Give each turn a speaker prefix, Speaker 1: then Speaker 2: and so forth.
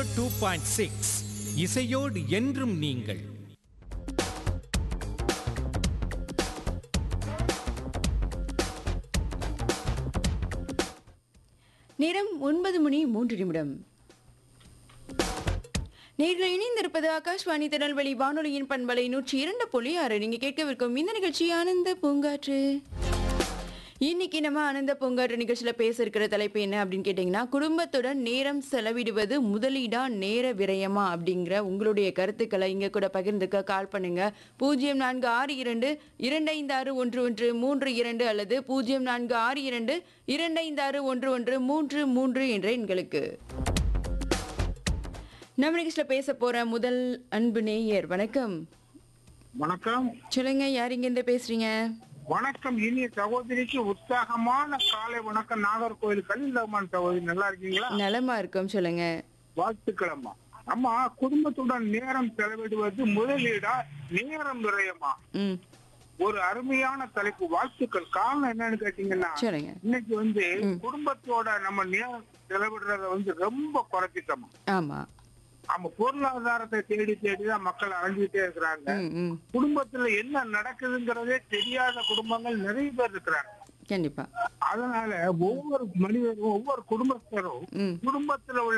Speaker 1: zero two point six இசையோடு என்றும் நீங்கள்
Speaker 2: நேரம் ஒன்பது மணி மூன்று நிமிடம் நேர்கள் இணைந்திருப்பது ஆகாஷ்வாணி திருநெல்வேலி வானொலியின் பண்பலை நூற்றி இரண்டு புள்ளி ஆறு நீங்க கேட்கவிருக்கும் இந்த நிகழ்ச்சி ஆனந்த பூங்காற்று இன்னைக்கு நம்ம ஆனந்த பூங்காற்று நிகழ்ச்சியில பேச இருக்கிற தலைப்பு என்ன அப்படின்னு கேட்டிங்கன்னா குடும்பத்துடன் நேரம் செலவிடுவது முதலீடா நேர விரயமா அப்படிங்கிற உங்களுடைய கருத்துக்களை இங்க கூட பகிர்ந்துக்க கால் பண்ணுங்க பூஜ்ஜியம் நான்கு ஆறு இரண்டு இரண்டு ஐந்து ஆறு ஒன்று ஒன்று மூன்று இரண்டு அல்லது பூஜ்ஜியம் நான்கு ஆறு இரண்டு இரண்டு ஐந்து ஆறு ஒன்று ஒன்று மூன்று மூன்று என்ற எண்களுக்கு நம்ம நிகழ்ச்சியில பேச போற முதல் அன்பு நேயர் வணக்கம்
Speaker 3: வணக்கம்
Speaker 2: சொல்லுங்க யார் இங்க இருந்து பேசுறீங்க
Speaker 3: வணக்கம் இனிய சகோதரிக்கு உற்சாகமான காலை வணக்கம் நாகர்கோவில் கலிலமான் சகோதரி நல்லா இருக்கீங்களா
Speaker 2: நலமா இருக்கோம் சொல்லுங்க
Speaker 3: வாழ்த்துக்களம்மா அம்மா குடும்பத்துடன் நேரம் செலவிடுவது முதலீடா நேரம் விரயமா
Speaker 2: ம்
Speaker 3: ஒரு அருமையான தலைப்பு வாழ்த்துக்கள் காரணம் என்னன்னு கேட்டீங்கன்னா
Speaker 2: சொல்லுங்க
Speaker 3: இன்னைக்கு வந்து குடும்பத்தோட நம்ம நேரம் செலவிடுறத வந்து ரொம்ப குறைச்சிட்டோம்
Speaker 2: ஆமா
Speaker 3: நம்ம பொருளாதாரத்தை தேடி தேடி தான் மக்கள் அலைஞ்சிட்டே இருக்கிறாங்க
Speaker 2: ம் ம்
Speaker 3: குடும்பத்துல என்ன நடக்குதுங்கிறதே தெரியாத குடும்பங்கள் நிறைய பேர் இருக்கிறாங்க
Speaker 2: கண்டிப்பா
Speaker 3: அதனால ஒவ்வொரு மனிதரும் ஒவ்வொரு குடும்பஸ்தரும்
Speaker 2: ம்
Speaker 3: குடும்பத்துல உள்ள